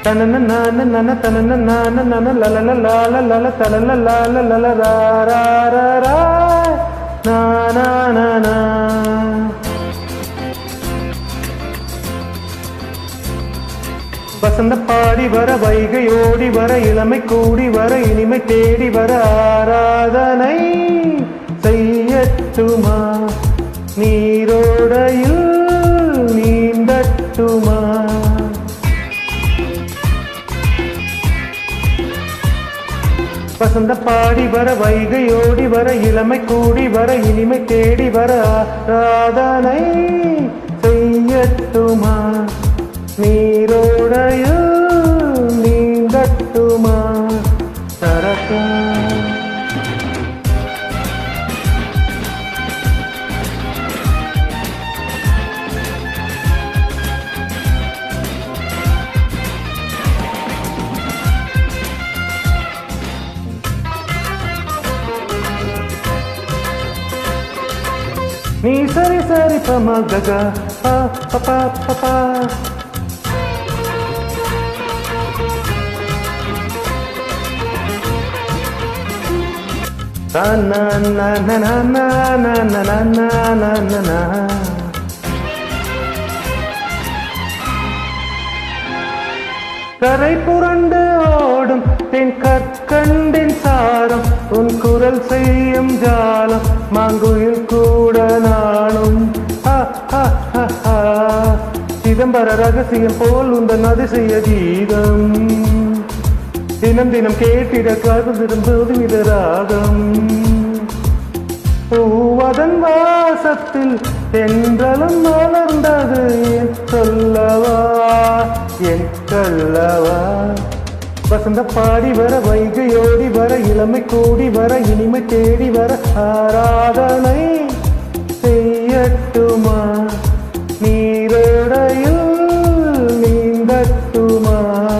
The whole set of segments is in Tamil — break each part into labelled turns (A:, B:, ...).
A: தனன நான நன தனன நான நன லலல லால லல தலல லால லல ரா ரா ரா ரா நா நா நா நா வசந்த பாடி வர வைகை ஓடி வர இளமை கூடி வர இனிமை தேடி வர ஆராதனை செய்யட்டுமா நீரோடையில் நீந்தட்டுமா வசந்த பாடி வர வைகை ஓடி வர இளமை கூடி வர இனிமை தேடி வர ஆராதனை செய்யட்டுமா நீரோடையில் நீங்கட்டுமா தரக்கா நீ சரி சரி பம கக பா பா பா பா Na na na na na na na na na na na na na கரை புரண்டு ஓடும் தென் கற்கண்டின் சாரம் உன் குரல் செய்யும் ஜாலம் மாங்குயில் கூட நானும் ஆ, ஆ, ஆ, ஆ. சிதம்பர ரகசியம் போல் உந்தன் அதிசய கீதம் தினம் தினம் கேட்டிட காதலிடும் போது ராகம் பூவதன் வாசத்தில் தென்றலும் மலர்ந்தது என் சொல்லவா என் கல்லவா வசந்த பாடி வர வைகையோடி வர இளமை கூடி வர இனிமை தேடி வர ஆராதனை செய்யட்டுமா நீரோடையில் நீந்தட்டுமா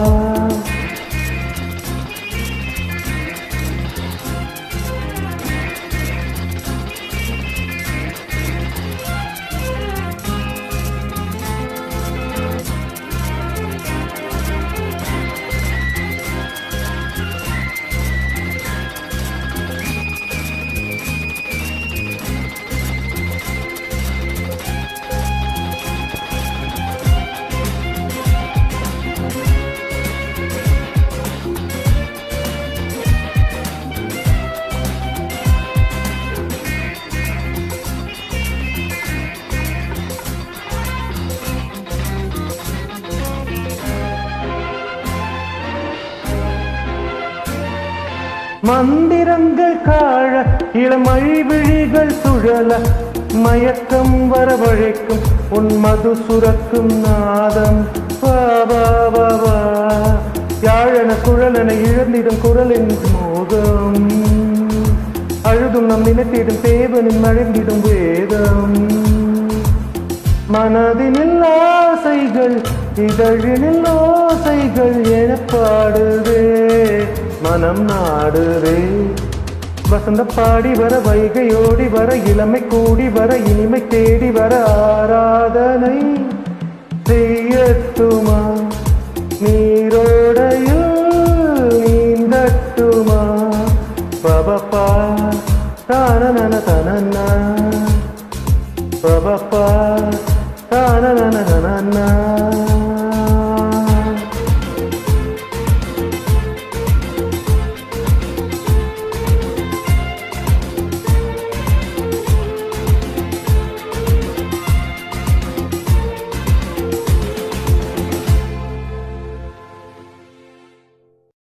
A: மந்திரங்கள் காழ இளமழி விழிகள் சுழல மயக்கம் வரவழைக்கும் உன் மது சுரக்கும் நாதம் வா வா வா வா யாழன குழலன இழந்திடும் குரலின் மோகம் அழுதும் நம் நினைத்திடும் தேவனின் மழைந்திடும் வேதம் மனதினில் ஆசைகள் இதழினில் ஓசைகள் என பாடுதே மனம் நாடுதே வசந்த பாடி வர வைகையோடி வர இளமை கூடி வர இனிமை தேடி வர ஆராதனை செய்யட்டுமா நீரோடையில் நீந்தட்டுமா பபப்பா தானன தனன்னா Ba ba ba, da na na na na na na.